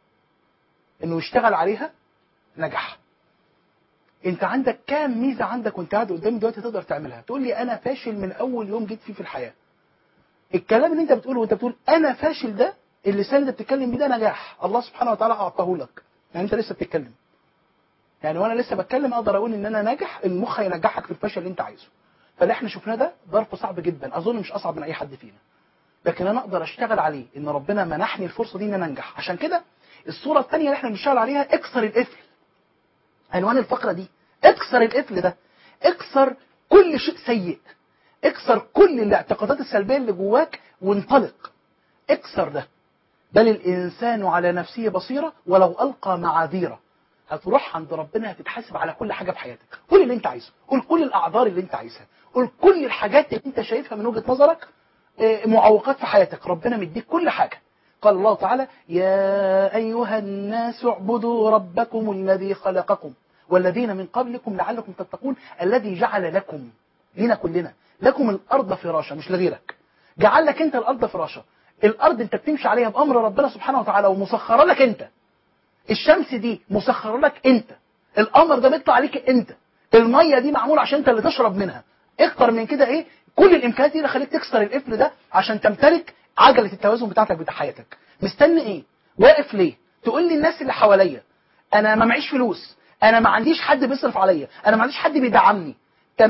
انه يشتغل عليها نجح انت عندك كام ميزة عندك وانت قاعد قدامي دلوقتي تقدر تعملها تقول لي انا فاشل من اول يوم جيت فيه في الحياة الكلام اللي انت بتقوله وانت بتقول انا فاشل ده اللسان اللي بتتكلم بيه ده نجاح الله سبحانه وتعالى اعطاه لك يعني انت لسه بتتكلم يعني وانا لسه بتكلم اقدر اقول ان انا ناجح المخ هينجحك في الفشل اللي انت عايزه فاللي احنا شفناه ده ظرف صعب جدا اظن مش اصعب من اي حد فينا لكن انا اقدر اشتغل عليه ان ربنا منحني الفرصه دي ان انا انجح عشان كده الصوره الثانيه اللي احنا بنشتغل عليها اكسر القفل عنوان الفقره دي اكسر القفل ده اكسر كل شيء سيء اكسر كل الاعتقادات السلبيه اللي جواك وانطلق اكسر ده بل الانسان على نفسه بصيره ولو القى معاذيره هتروح عند ربنا هتتحاسب على كل حاجه في حياتك قول اللي انت عايزه قول كل الاعذار اللي انت عايزها قول كل الحاجات اللي انت شايفها من وجهه نظرك آه، معوقات في حياتك ربنا مديك كل حاجه قال الله تعالى يا ايها الناس اعبدوا ربكم الذي خلقكم والذين من قبلكم لعلكم تتقون الذي جعل لكم لنا كلنا لكم الارض فراشا مش لغيرك جعل لك انت الارض فراشا الارض انت بتمشي عليها بامر ربنا سبحانه وتعالى ومسخره لك انت الشمس دي مسخره لك انت القمر ده بيطلع عليك انت الميه دي معموله عشان انت اللي تشرب منها اكتر من كده ايه كل الامكانيات دي اللي خليك تكسر القفل ده عشان تمتلك عجله التوازن بتاعتك بتاع حياتك مستني ايه واقف ليه تقول لي الناس اللي حواليا انا ما معيش فلوس انا ما عنديش حد بيصرف عليا انا ما عنديش حد بيدعمني 98%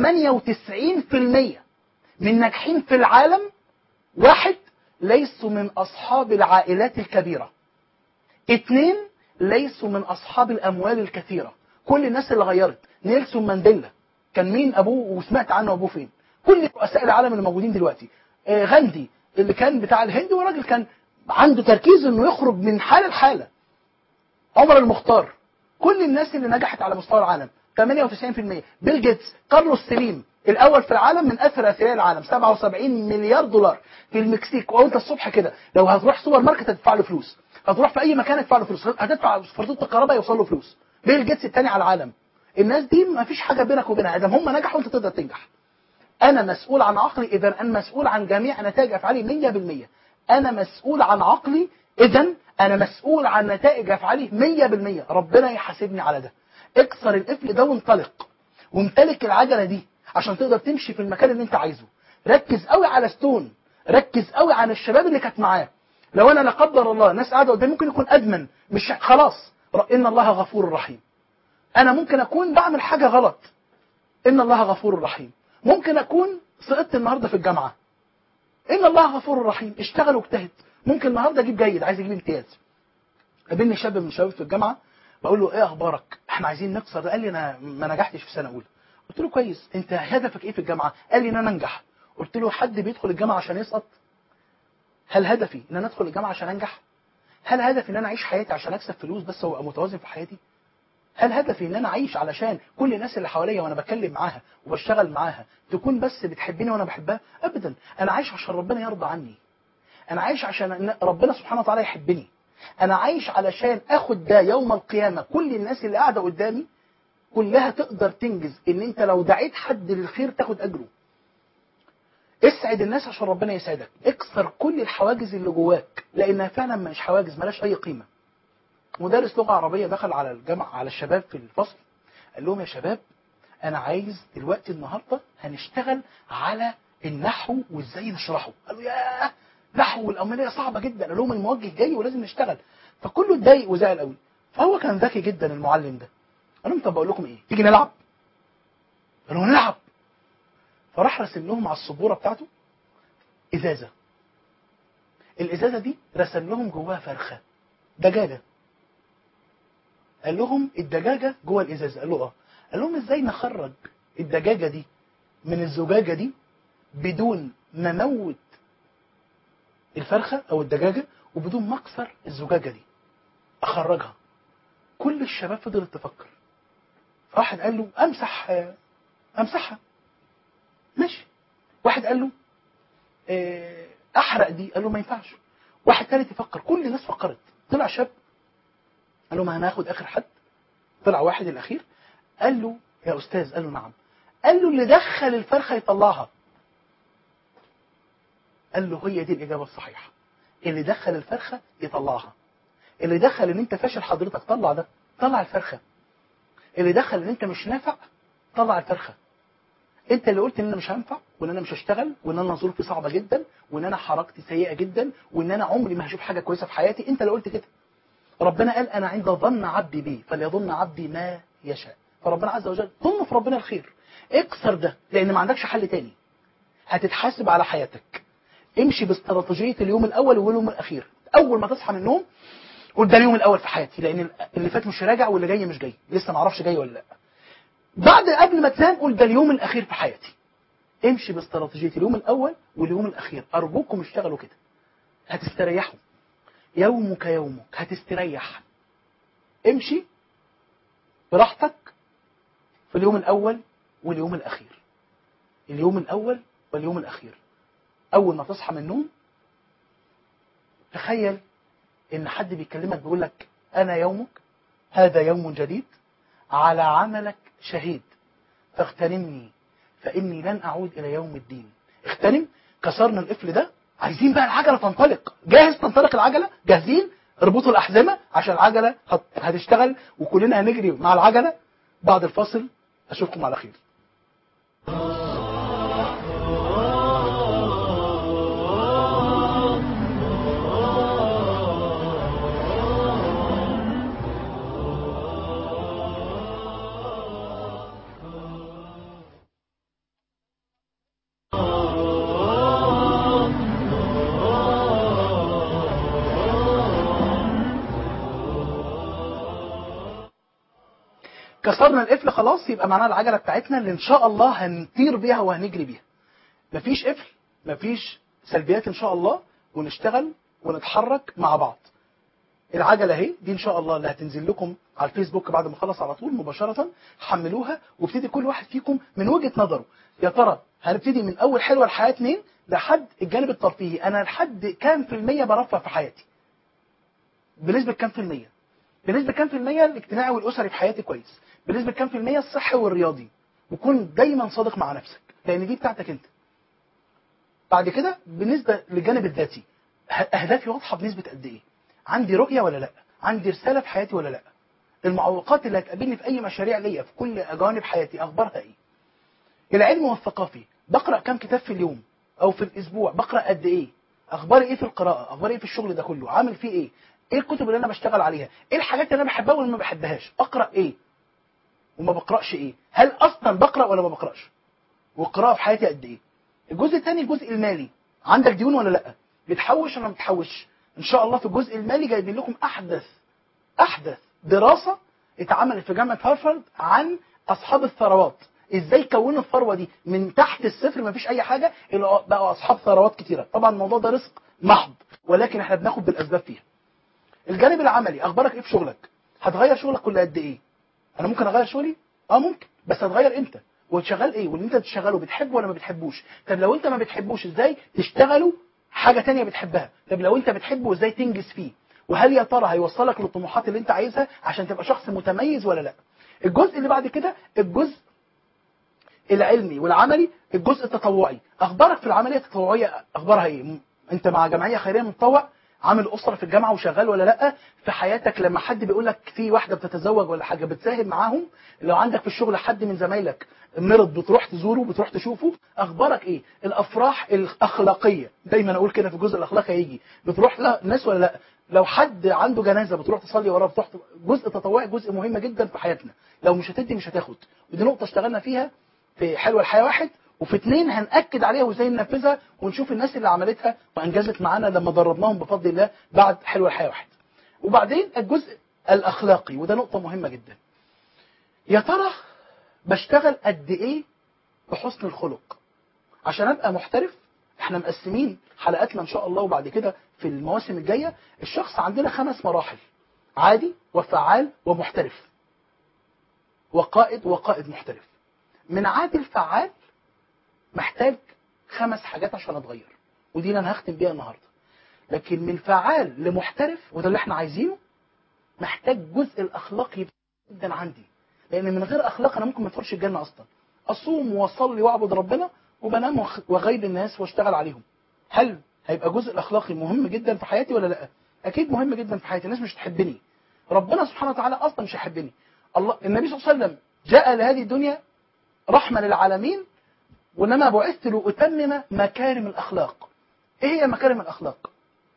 من ناجحين في العالم واحد ليسوا من اصحاب العائلات الكبيره اثنين ليسوا من اصحاب الاموال الكثيره كل الناس اللي غيرت نيلسون مانديلا كان مين ابوه وسمعت عنه ابوه فين كل رؤساء العالم اللي موجودين دلوقتي آه، غاندي اللي كان بتاع الهند وراجل كان عنده تركيز انه يخرج من حاله لحاله عمر المختار كل الناس اللي نجحت على مستوى العالم 98% بيل جيتس كارلوس سليم الاول في العالم من اثر اثرياء العالم 77 مليار دولار في المكسيك وانت الصبح كده لو هتروح سوبر ماركت هتدفع له فلوس هتروح في اي مكان هتدفع له فلوس هتدفع فاتوره الكهرباء يوصل له فلوس بيل جيتس الثاني على العالم الناس دي ما فيش حاجه بينك وبينها ادم هم نجحوا انت تقدر تنجح انا مسؤول عن عقلي اذا انا مسؤول عن جميع نتائج افعالي 100% انا مسؤول عن عقلي اذا انا مسؤول عن نتائج افعالي 100% ربنا يحاسبني على ده اكسر القفل ده وانطلق وامتلك العجله دي عشان تقدر تمشي في المكان اللي انت عايزه ركز قوي على ستون ركز قوي على الشباب اللي كانت معاه لو انا لا قدر الله ناس قاعده قدامي ممكن يكون ادمن مش خلاص ان الله غفور رحيم انا ممكن اكون بعمل حاجه غلط ان الله غفور رحيم ممكن اكون سقطت النهارده في الجامعه ان الله غفور رحيم اشتغل واجتهد ممكن النهارده اجيب جيد عايز اجيب امتياز قابلني شاب من الشباب في الجامعه بقول له ايه اخبارك احنا عايزين نكسر ده قال لي انا ما نجحتش في سنه اولى قلت له كويس انت هدفك ايه في الجامعه قال لي ان انا انجح قلت له حد بيدخل الجامعه عشان يسقط هل هدفي ان انا ادخل الجامعه عشان انجح هل هدفي ان انا اعيش حياتي عشان اكسب فلوس بس وابقى متوازن في حياتي هل هدفي ان انا اعيش علشان كل الناس اللي حواليا وانا بتكلم معاها وبشتغل معاها تكون بس بتحبني وانا بحبها ابدا انا عايش عشان ربنا يرضى عني انا عايش عشان إن ربنا سبحانه وتعالى يحبني انا عايش علشان اخد ده يوم القيامه كل الناس اللي قاعده قدامي كلها تقدر تنجز ان انت لو دعيت حد للخير تاخد اجره اسعد الناس عشان ربنا يسعدك اكسر كل الحواجز اللي جواك لانها فعلا مش حواجز ملاش اي قيمه مدرس لغه عربيه دخل على الجامعه على الشباب في الفصل قال لهم يا شباب انا عايز دلوقتي النهارده هنشتغل على النحو وازاي نشرحه قالوا ياه نحو والعمليه صعبه جدا قال لهم الموجه جاي ولازم نشتغل فكله اتضايق وزعل قوي فهو كان ذكي جدا المعلم ده قال لهم طب اقول لكم ايه تيجي نلعب قالوا نلعب فراح رسم لهم على السبوره بتاعته ازازه الازازه دي رسم لهم جواها فرخه دجاجه قال لهم الدجاجه جوه الازازه قالوا اه قال لهم ازاي نخرج الدجاجه دي من الزجاجه دي بدون ما نموت الفرخه او الدجاجه وبدون ما اكسر الزجاجه دي اخرجها كل الشباب فضلت تفكر فواحد قال له امسح امسحها ماشي واحد قال له آه، احرق دي قال له ما ينفعش واحد ثالث يفكر كل الناس فكرت طلع شاب قال له ما هناخد اخر حد طلع واحد الاخير قال له يا استاذ قال له نعم قال له اللي دخل الفرخه يطلعها قال له هي دي الاجابه الصحيحه اللي دخل الفرخه يطلعها اللي دخل ان انت فاشل حضرتك طلع ده طلع الفرخه اللي دخل ان انت مش نافع طلع الفرخه انت اللي قلت ان انا مش هنفع وان انا مش هشتغل وان انا ظروفي صعبه جدا وان انا حركتي سيئه جدا وان انا عمري ما هشوف حاجه كويسه في حياتي انت اللي قلت كده ربنا قال انا عند ظن عبدي بي فليظن عبدي ما يشاء فربنا عز وجل ظن في ربنا الخير اكسر ده لان ما عندكش حل تاني هتتحاسب على حياتك امشي باستراتيجيه اليوم الاول واليوم الاخير اول ما تصحى من النوم قول ده اليوم الاول في حياتي لان اللي فات مش راجع واللي جاي مش جاي لسه ما اعرفش جاي ولا لا بعد قبل ما تنام قول ده اليوم الاخير في حياتي امشي باستراتيجيه اليوم الاول واليوم الاخير ارجوكم اشتغلوا كده هتستريحوا يومك يومك هتستريح امشي براحتك في اليوم الاول واليوم الاخير اليوم الاول واليوم الاخير اول ما تصحى من النوم تخيل ان حد بيكلمك بيقول لك انا يومك هذا يوم جديد على عملك شهيد فاغتنمني فاني لن اعود الى يوم الدين اغتنم كسرنا القفل ده عايزين بقى العجله تنطلق جاهز تنطلق العجله جاهزين اربطوا الاحزمه عشان العجله هت- هتشتغل وكلنا هنجري مع العجله بعد الفاصل اشوفكم على خير كسرنا القفل خلاص يبقى معانا العجله بتاعتنا اللي ان شاء الله هنطير بيها وهنجري بيها مفيش قفل مفيش سلبيات ان شاء الله ونشتغل ونتحرك مع بعض العجله اهي دي ان شاء الله اللي هتنزل لكم على الفيسبوك بعد ما اخلص على طول مباشره حملوها وابتدي كل واحد فيكم من وجهه نظره يا ترى هنبتدي من اول حلوه الحياه اتنين لحد الجانب الترفيهي انا لحد كام في الميه برفه في حياتي بنسبه كام في الميه بنسبه كام في الميه الاجتماعي والاسري في حياتي كويس بنسبه كام في الميه الصحي والرياضي وكون دايما صادق مع نفسك لان دي بتاعتك انت بعد كده بالنسبه للجانب الذاتي ه- اهدافي واضحه بنسبه قد ايه عندي رؤيه ولا لا عندي رساله في حياتي ولا لا المعوقات اللي هتقابلني في اي مشاريع ليا في كل جوانب حياتي اخبارها ايه العلم والثقافي بقرا كام كتاب في اليوم او في الاسبوع بقرا قد ايه اخباري ايه في القراءه اخباري ايه في الشغل ده كله عامل فيه ايه ايه الكتب اللي انا بشتغل عليها ايه الحاجات اللي انا بحبها واللي ما بحبهاش اقرا ايه وما بقراش ايه هل اصلا بقرا ولا ما بقراش والقراءه في حياتي قد ايه الجزء الثاني الجزء المالي عندك ديون ولا لا بتحوش ولا ما بتحوش ان شاء الله في الجزء المالي جايبين لكم احدث احدث دراسه اتعملت في جامعه هارفارد عن اصحاب الثروات ازاي كونوا الثروه دي من تحت الصفر ما فيش اي حاجه الى بقوا اصحاب ثروات كتيره طبعا الموضوع ده رزق محض ولكن احنا بناخد بالاسباب فيها الجانب العملي اخبارك ايه في شغلك هتغير شغلك كل قد ايه انا ممكن اغير شغلي اه ممكن بس هتغير امتى وشغال ايه واللي انت بتشغله بتحبه ولا ما بتحبوش طب لو انت ما بتحبوش ازاي تشتغله حاجه تانية بتحبها طب لو انت بتحبه ازاي تنجز فيه وهل يا ترى هيوصلك للطموحات اللي انت عايزها عشان تبقى شخص متميز ولا لا الجزء اللي بعد كده الجزء العلمي والعملي الجزء التطوعي اخبارك في العمليه التطوعيه اخبارها ايه م- انت مع جمعيه خيريه متطوع عامل اسره في الجامعه وشغال ولا لا في حياتك لما حد بيقول لك في واحده بتتزوج ولا حاجه بتساهم معاهم لو عندك في الشغل حد من زمايلك مرض بتروح تزوره بتروح تشوفه اخبارك ايه الافراح الاخلاقيه دايما اقول كده في الجزء الاخلاقي هيجي بتروح لا الناس ولا لا لو حد عنده جنازه بتروح تصلي وراه بتروح ت- جزء تطوعي جزء مهم جدا في حياتنا لو مش هتدي مش هتاخد ودي نقطه اشتغلنا فيها في حلوه الحياه واحد وفي اثنين هنأكد عليها وازاي ننفذها ونشوف الناس اللي عملتها وانجزت معانا لما دربناهم بفضل الله بعد حلوه الحياه واحد. وبعدين الجزء الاخلاقي وده نقطه مهمه جدا. يا ترى بشتغل قد ايه بحسن الخلق؟ عشان ابقى محترف احنا مقسمين حلقاتنا ان شاء الله وبعد كده في المواسم الجايه الشخص عندنا خمس مراحل عادي وفعال ومحترف وقائد وقائد محترف من عادي الفعال محتاج خمس حاجات عشان اتغير ودي اللي انا هختم بيها النهارده لكن من فعال لمحترف وده اللي احنا عايزينه محتاج جزء الاخلاقي جدا عندي لان من غير اخلاق انا ممكن ما ادخلش الجنه اصلا اصوم واصلي واعبد ربنا وبنام وخ- واغيب الناس واشتغل عليهم هل هيبقى جزء الاخلاقي مهم جدا في حياتي ولا لا اكيد مهم جدا في حياتي الناس مش تحبني ربنا سبحانه وتعالى اصلا مش هيحبني الله النبي صلى الله عليه وسلم جاء لهذه الدنيا رحمه للعالمين وانما بعثت لاتمم مكارم الاخلاق ايه هي مكارم الاخلاق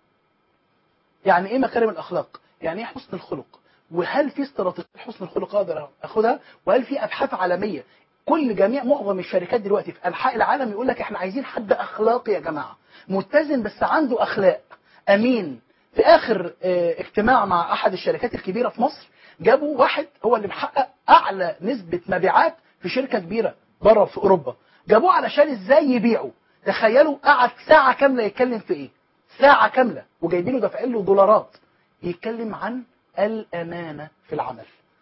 يعني ايه مكارم الاخلاق يعني ايه حسن الخلق وهل في استراتيجيه حسن الخلق اقدر اخدها وهل في ابحاث عالميه كل جميع معظم الشركات دلوقتي في انحاء العالم يقول لك احنا عايزين حد اخلاقي يا جماعه متزن بس عنده اخلاق امين في اخر اه، اجتماع مع احد الشركات الكبيره في مصر جابوا واحد هو اللي محقق اعلى نسبه مبيعات في شركه كبيره بره في اوروبا جابوه علشان ازاي يبيعوا تخيلوا قعد ساعه كامله يتكلم في ايه ساعه كامله وجايبينه دافعين له دولارات يتكلم عن الامانه في العمل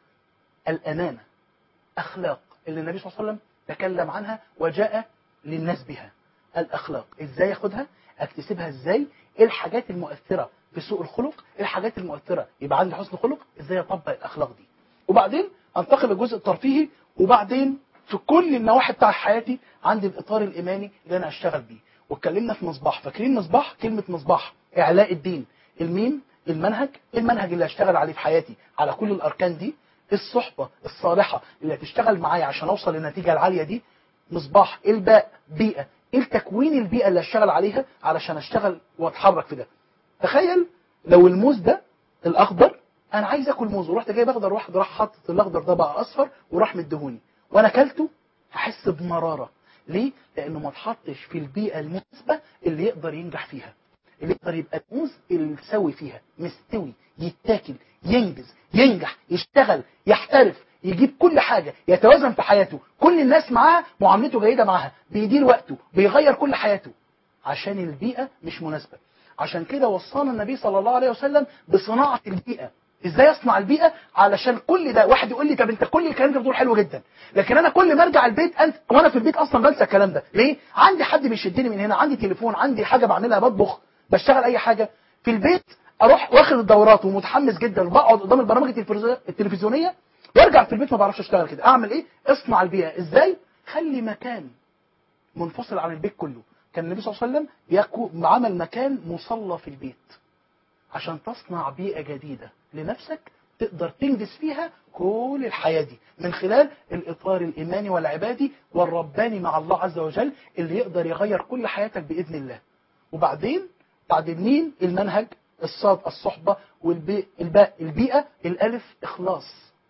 الامانه اخلاق اللي النبي صلى الله عليه وسلم تكلم عنها وجاء للناس بها الاخلاق ازاي اخدها اكتسبها ازاي ايه الحاجات المؤثره في سوء الخلق ايه الحاجات المؤثره يبقى عندي حسن خلق ازاي اطبق الاخلاق دي وبعدين انتقل للجزء الترفيهي وبعدين في كل النواحي بتاع حياتي عندي الاطار الايماني اللي انا اشتغل بيه واتكلمنا في مصباح فاكرين مصباح كلمه مصباح اعلاء الدين الميم المنهج المنهج اللي هشتغل عليه في حياتي على كل الاركان دي الصحبه الصالحه اللي هتشتغل معايا عشان اوصل للنتيجه العاليه دي مصباح الباء بيئه ايه التكوين البيئه اللي اشتغل عليها علشان اشتغل واتحرك في ده تخيل لو الموز ده الاخضر انا عايز اكل موز ورحت جايب اخضر واحد راح حاطط الاخضر ده بقى اصفر وراح مديهوني وانا اكلته هحس بمراره ليه لانه ما اتحطش في البيئه المناسبه اللي يقدر ينجح فيها اللي يقدر يبقى الموز السوي فيها مستوي يتاكل ينجز ينجح يشتغل يحترف يجيب كل حاجة يتوازن في حياته كل الناس معاه معاملته جيدة معاها بيدير وقته بيغير كل حياته عشان البيئة مش مناسبة عشان كده وصانا النبي صلى الله عليه وسلم بصناعة البيئة ازاي اصنع البيئة علشان كل ده واحد يقول لي طب انت كل الكلام ده بتقول حلو جدا لكن انا كل ما ارجع البيت انت وانا في البيت اصلا بنسى الكلام ده ليه عندي حد بيشدني من هنا عندي تليفون عندي حاجة بعملها بطبخ بشتغل اي حاجة في البيت اروح واخد الدورات ومتحمس جدا وبقعد قدام البرامج التلفزيونية- التلفزيونيه وارجع في البيت ما بعرفش اشتغل كده اعمل ايه اصنع البيئه ازاي خلي مكان منفصل عن البيت كله كان النبي صلى الله عليه وسلم بيكو- عمل مكان مصلى في البيت عشان تصنع بيئه جديده لنفسك تقدر تنجز فيها كل الحياه دي من خلال الاطار الايماني والعبادي والرباني مع الله عز وجل اللي يقدر يغير كل حياتك باذن الله وبعدين بعد الميم المنهج الصاد الصحبه والباء الباء البيئه الالف اخلاص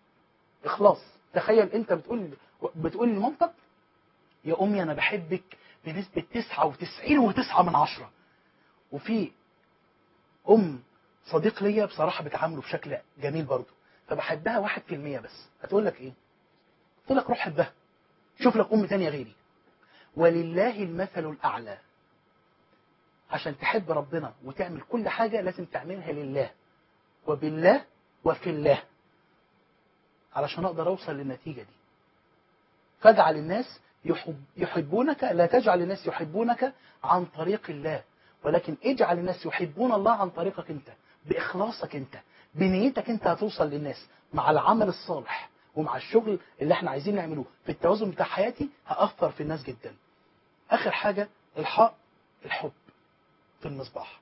اخلاص تخيل انت بتقول بتقول لمامتك يا امي انا بحبك بنسبه 99 و9 من عشرة وفي ام صديق ليا بصراحه بتعامله بشكل جميل برضه فبحبها 1% بس هتقول لك ايه قلت لك روح حبها شوف لك ام تانية غيري ولله المثل الاعلى عشان تحب ربنا وتعمل كل حاجه لازم تعملها لله وبالله وفي الله علشان اقدر اوصل للنتيجه دي فاجعل الناس يحب يحبونك لا تجعل الناس يحبونك عن طريق الله ولكن اجعل الناس يحبون الله عن طريقك انت باخلاصك انت بنيتك انت هتوصل للناس مع العمل الصالح ومع الشغل اللي احنا عايزين نعمله في التوازن بتاع حياتي هاثر في الناس جدا اخر حاجه الحق الحب في المصباح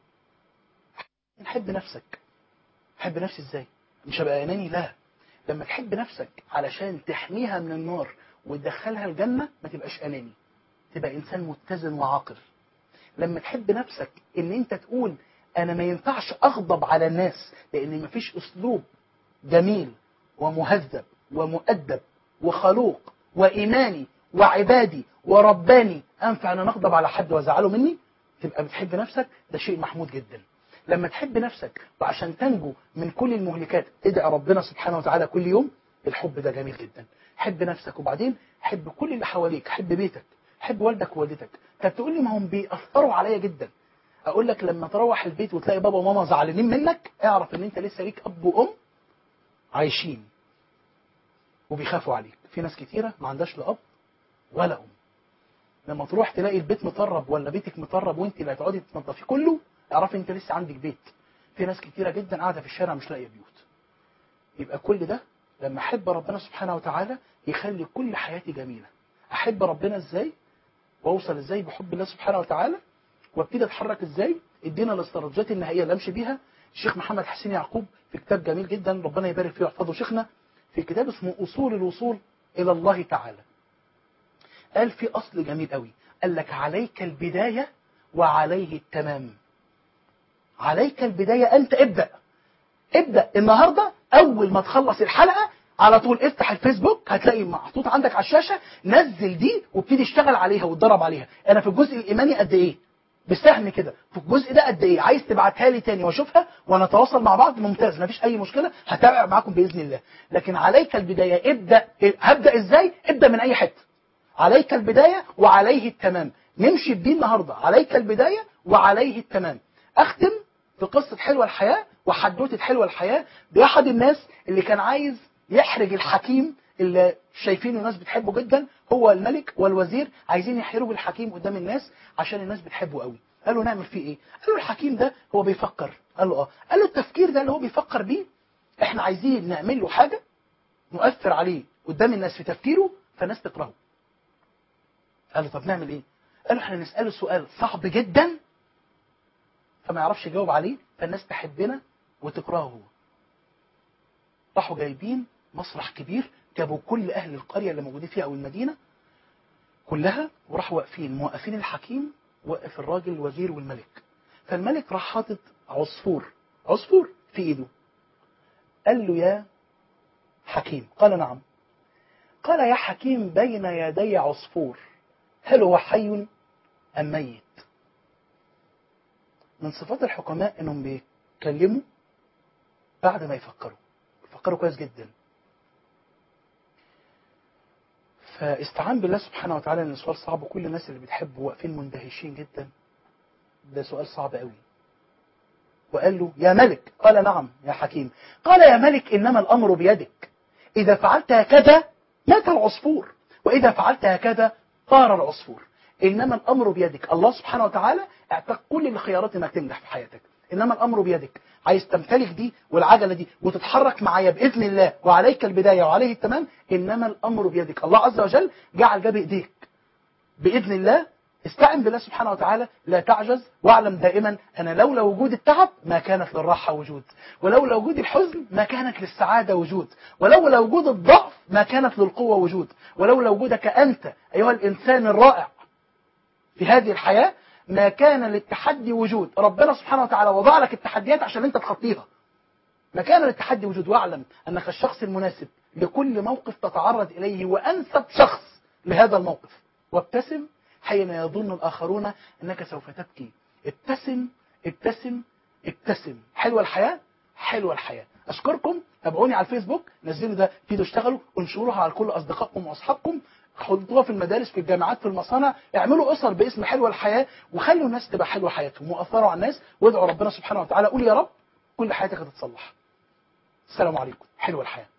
نحب نفسك حب نفسي ازاي مش هبقى اناني لا لما تحب نفسك علشان تحميها من النار وتدخلها الجنة ما تبقاش أناني تبقى إنسان متزن وعاقل لما تحب نفسك إن أنت تقول أنا ما ينفعش أغضب على الناس لأن مفيش أسلوب جميل ومهذب ومؤدب وخلوق وإيماني وعبادي ورباني أنفع أن أنا أغضب على حد وأزعله مني تبقى بتحب نفسك ده شيء محمود جدا لما تحب نفسك وعشان تنجو من كل المهلكات ادعي ربنا سبحانه وتعالى كل يوم الحب ده جميل جدا حب نفسك وبعدين حب كل اللي حواليك حب بيتك حب والدك ووالدتك طب تقول لي ما هم بيأثروا عليا جدا اقول لك لما تروح البيت وتلاقي بابا وماما زعلانين منك اعرف ان انت لسه ليك اب وام عايشين وبيخافوا عليك في ناس كتيره ما عندهاش لا اب ولا ام لما تروح تلاقي البيت مطرب ولا بيتك مطرب وانت اللي هتقعدي تنظفيه كله اعرفي انت لسه عندك بيت في ناس كتيره جدا قاعده في الشارع مش لاقيه بيوت يبقى كل ده لما احب ربنا سبحانه وتعالى يخلي كل حياتي جميله احب ربنا ازاي واوصل ازاي بحب الله سبحانه وتعالى وابتدي اتحرك ازاي ادينا الاستراتيجيات النهائيه اللي امشي بيها الشيخ محمد حسين يعقوب في كتاب جميل جدا ربنا يبارك فيه ويحفظه شيخنا في كتاب اسمه اصول الوصول الى الله تعالى قال في اصل جميل قوي قال لك عليك البدايه وعليه التمام عليك البدايه انت ابدا ابدا النهارده اول ما تخلص الحلقه على طول افتح الفيسبوك هتلاقي محطوط عندك على الشاشه نزل دي وابتدي اشتغل عليها واتدرب عليها انا في الجزء الايماني قد ايه بالسهم كده في الجزء ده قد ايه عايز تبعتها لي تاني واشوفها ونتواصل مع بعض ممتاز مفيش اي مشكله هتابع معاكم باذن الله لكن عليك البدايه ابدا هبدا ازاي ابدا من اي حته عليك البداية وعليه التمام نمشي بدي النهاردة عليك البداية وعليه التمام أختم في قصة حلوة الحياة وحدوتة حلوة الحياة بأحد الناس اللي كان عايز يحرج الحكيم اللي شايفينه الناس بتحبه جدا هو الملك والوزير عايزين يحرجوا الحكيم قدام الناس عشان الناس بتحبه قوي قال له نعمل فيه ايه قال له الحكيم ده هو بيفكر قال له اه قال له التفكير ده اللي هو بيفكر بيه احنا عايزين نعمل له حاجة نؤثر عليه قدام الناس في تفكيره فالناس تكرهه قال له طب نعمل ايه قال له احنا نسأله سؤال صعب جدا فما يعرفش يجاوب عليه فالناس تحبنا وتكرهه هو راحوا جايبين مسرح كبير جابوا كل اهل القرية اللي موجودين فيها او المدينة كلها وراحوا واقفين موقفين الحكيم وقف الراجل الوزير والملك فالملك راح حاطط عصفور عصفور في ايده قال له يا حكيم قال نعم قال يا حكيم بين يدي عصفور هل هو حي أم ميت من صفات الحكماء انهم بيتكلموا بعد ما يفكروا يفكروا كويس جدا فاستعان بالله سبحانه وتعالى ان السؤال صعب وكل الناس اللي بتحبه واقفين مندهشين جدا ده سؤال صعب قوي وقال له يا ملك قال نعم يا حكيم قال يا ملك انما الامر بيدك اذا فعلت هكذا مات العصفور واذا فعلت هكذا طار العصفور انما الامر بيدك الله سبحانه وتعالى اعطاك كل الخيارات انك تنجح في حياتك انما الامر بيدك عايز تمتلك دي والعجله دي وتتحرك معايا باذن الله وعليك البدايه وعليه التمام انما الامر بيدك الله عز وجل جعل ده بايديك باذن الله استعن بالله سبحانه وتعالى لا تعجز واعلم دائما أن لولا وجود التعب ما كانت للراحة وجود ولولا وجود الحزن ما كانت للسعادة وجود ولولا وجود الضعف ما كانت للقوة وجود ولولا وجودك أنت أيها الإنسان الرائع في هذه الحياة ما كان للتحدي وجود ربنا سبحانه وتعالى وضع لك التحديات عشان انت تخطيها ما كان للتحدي وجود واعلم أنك الشخص المناسب لكل موقف تتعرض إليه وأنسب شخص لهذا الموقف وابتسم حين يظن الآخرون أنك سوف تبكي ابتسم ابتسم ابتسم حلوة الحياة حلوة الحياة أشكركم تابعوني على الفيسبوك نزلوا ده فيديو اشتغلوا انشروها على كل أصدقائكم وأصحابكم حطوها في المدارس في الجامعات في المصانع اعملوا أسر باسم حلوة الحياة وخلوا الناس تبقى حلوة حياتهم وأثروا على الناس وادعوا ربنا سبحانه وتعالى قول يا رب كل حياتك هتتصلح السلام عليكم حلوة الحياة